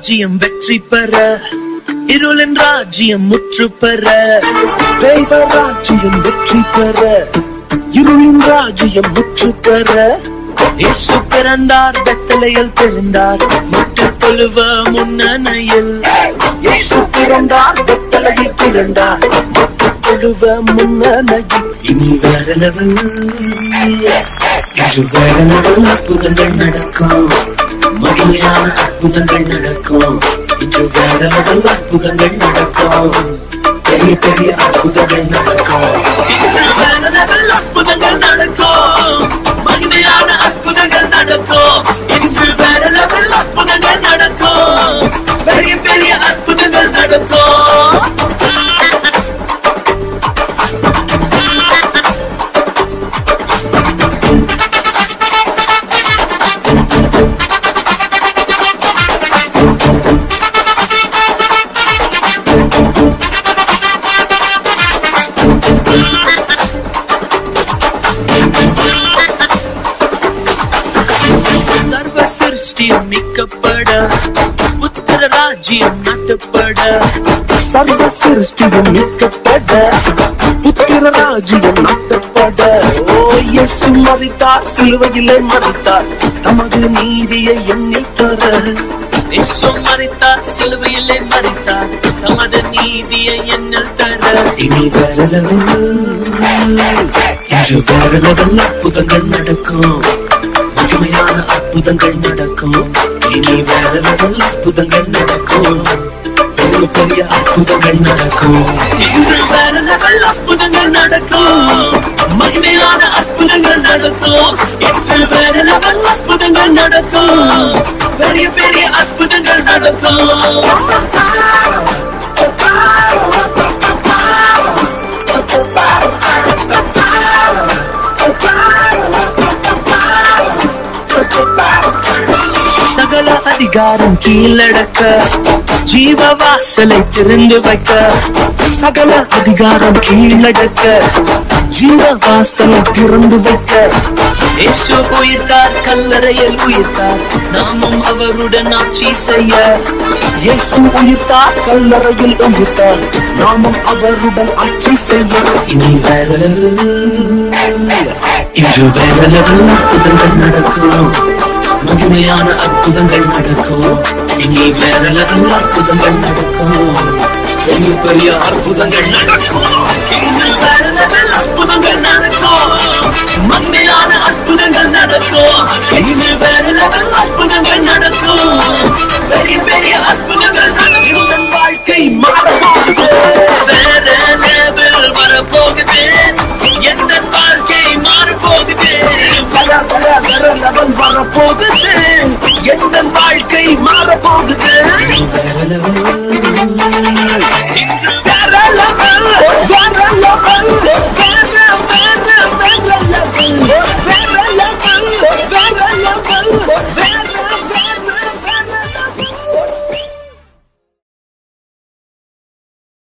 ராஜ்யம் வெற்றி பெற இருளின் ராஜ்யம் முற்று பெற தெய்வ ராஜ்யம் வெற்றி பெற இருளின் ராஜ்யம் முற்று பெற இயேசு பிறந்தார் பெத்தலையில் பிறந்தார் முட்டு தொழுவ முன்னணையில் இயேசு பிறந்தார் வெத்தலையில் பிறந்தார் தொழுவ முன்னணையில் இனி வேற லெவல் இன்று வேற லெவல் அற்புதங்கள் நடக்கும் மகிமையான அற்புதங்கள் நடக்கும் இன்று வேற லெவல் அற்புதங்கள் நடக்கும் பெரிய பெரிய அற்புதங்கள் நடக்கும் இன்று வேற லெவல் அற்புதங்கள் நடக்கும் மகிமையான அற்புதங்கள் நடக்கும் இன்று வேற லெவல் அற்புதங்கள் நடக்கும் பெரிய பெரிய அற்புதங்கள் நடக்கும் சர்வ சிருஷ்டியும் மீட்கப்பட புத்திர ராஜ்யம் நாட்டப்பட சர்வ சிருஷ்டியும் மீட்கப்பட புத்திர ராஜ்யம் நாட்டப்பட ஓ இயேசு மறித்தார் சிலுவையிலே மறித்தார் தமது நீதியை எண்ணில் தர இயேசு மறித்தார் சிலுவையிலே மறித்தார் தமது நீதியை எண்ணில் தர இனி வேற லெவல் இன்று வேற லெவல் அற்புதங்கள் நடக்கும் மகிமையான அற்புதங்கள் நடக்கும் இனி வேற லெவல் அற்புதங்கள் நடக்கும் பெரிய பெரிய அற்புதங்கள் நடக்கும் இன்று வேற லெவல் அற்புதங்கள் நடக்கும் மகிமையான அற்புதங்கள் நடக்கும் இன்று வேற லெவல் அற்புதங்கள் நடக்கும் பெரிய பெரிய அற்புதங்கள் நடக்கும் சகல அதிகாரம் கீழடக்க ஜீவ வாசலை திறந்து வைக்க சகல அதிகாரம் கீழடக்க ஜீவ வாசலை திறந்து வைக்க இயேசு உயிர்த்தார் கல்லறையில் உயிர்த்தார் நாமும் அவருடன் ஆட்சி செய்ய இயேசு உயிர்த்தார் கல்லறையில் உயிர்த்தார் நாமும் அவருடன் ஆட்சி செய்ய இனி வேற இன்று வேற லெவல் அற்புதங்கள் நடக்கும் மகிமையான அற்புதங்கள் நடக்கும் இனி வேற லெவல் அற்புதங்கள் நடக்கும் பெரிய பெரிய அற்புதங்கள் நடக்கும் இன்று வேற லெவல் அற்புதங்கள் நடக்கும் மகிமையான அற்புதங்கள் நடக்கும் இன்று வேற லெவல் அற்புதங்கள் நடக்கும் பெரிய பெரிய அற்புதங்கள் நடக்கும் என் வாழ்க்கை மாறப்போகுது வேற லெவல் வரப்போகுது எந்த வாழ்க்கை மாறப்போகுது வர வர வர லெவல் வரப்போகுது